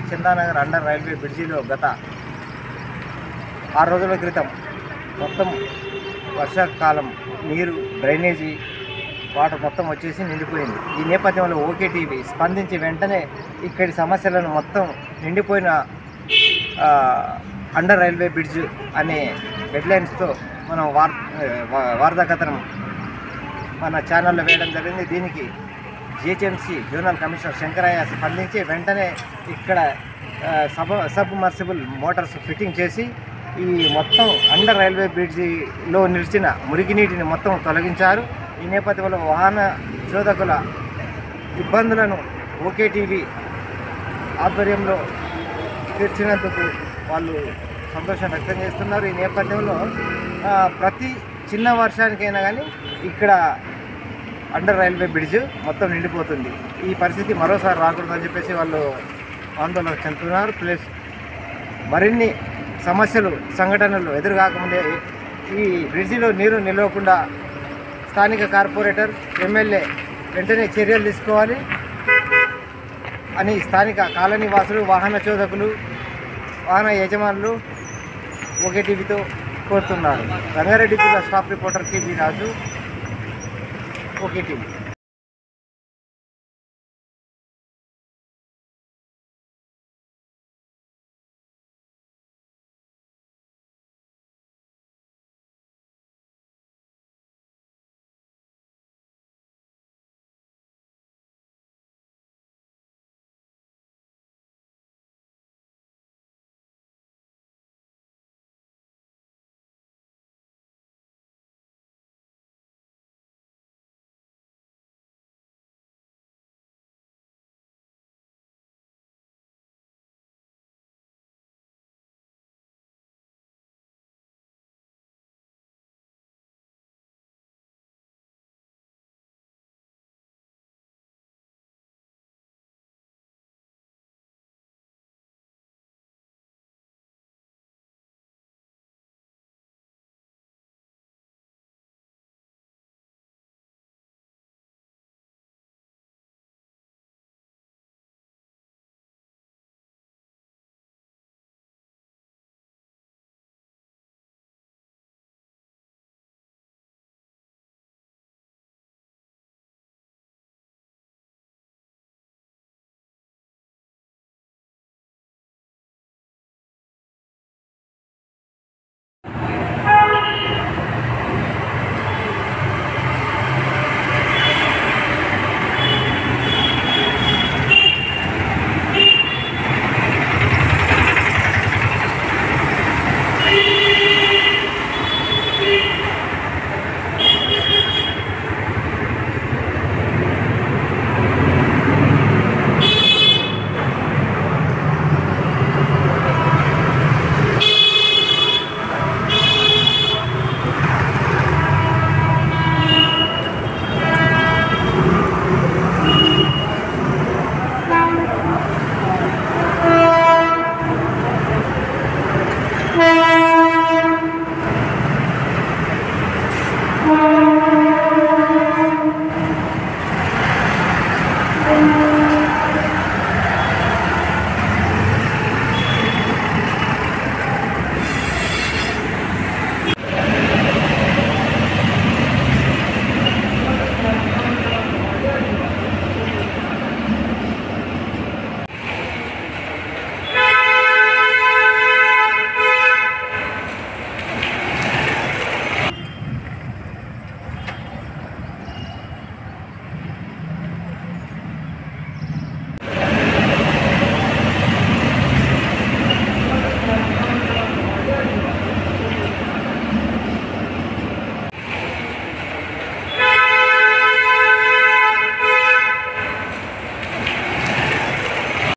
Chandanagar under railway బ్రిడ్జిలో గత ఆరు రోజుల క్రితం మొత్తం వర్షాకాలం నీరు డ్రైనేజీ వాటర్ మొత్తం వచ్చేసి నిండిపోయింది ఈ నేపథ్యంలో ఓకే టీవీ స్పందించి వెంటనే ఇక్కడి సమస్యలను మొత్తం నిండిపోయిన ఆ, అండర్ రైల్వే బ్రిడ్జ్ అనే హెడ్లైన్స్తో మనం వార్ వా- వార్తా కథనం మన ఛానల్లో వేయడం జరిగింది దీనికి జిహెచ్ఎంసీ జోనల్ కమిషనర్ శంకరయ్య స్పందించి వెంటనే ఇక్కడ ఆ, సబ సబ్మర్సిబుల్ మోటార్స్ ఫిట్టింగ్ చేసి ఈ మొత్తం అండర్ రైల్వే బ్రిడ్జిలో నిలిచిన మురికి నీటిని మొత్తం తొలగించారు ఈ నేపథ్యంలో వాహన చోదకుల ఇబ్బందులను ఓకే టీవీ ఆధ్వర్యంలో తీర్చినందుకు వాళ్ళు సంతోషం వ్యక్తం చేస్తున్నారు ఈ నేపథ్యంలో ఆ, ప్రతి చిన్న వర్షానికైనా కానీ ఇక్కడ అండర్ రైల్వే బ్రిడ్జ్ మొత్తం నిండిపోతుంది ఈ పరిస్థితి మరోసారి రాకూడదని చెప్పేసి వాళ్ళు ఆందోళన చెందుతున్నారు ప్లస్ మరిన్ని సమస్యలు సంఘటనలు ఎదురుకాకముందే ఈ బ్రిడ్జిలో నీరు నిలవకుండా స్థానిక కార్పొరేటర్ ఎమ్మెల్యే వెంటనే చర్యలు తీసుకోవాలి అని స్థానిక కాలనీ వాసులు వాహన చోదకులు వాహన యజమానులు ఒకే టీవీతో కోరుతున్నారు రంగారెడ్డి జిల్లా staff reporter KV Raju okay TV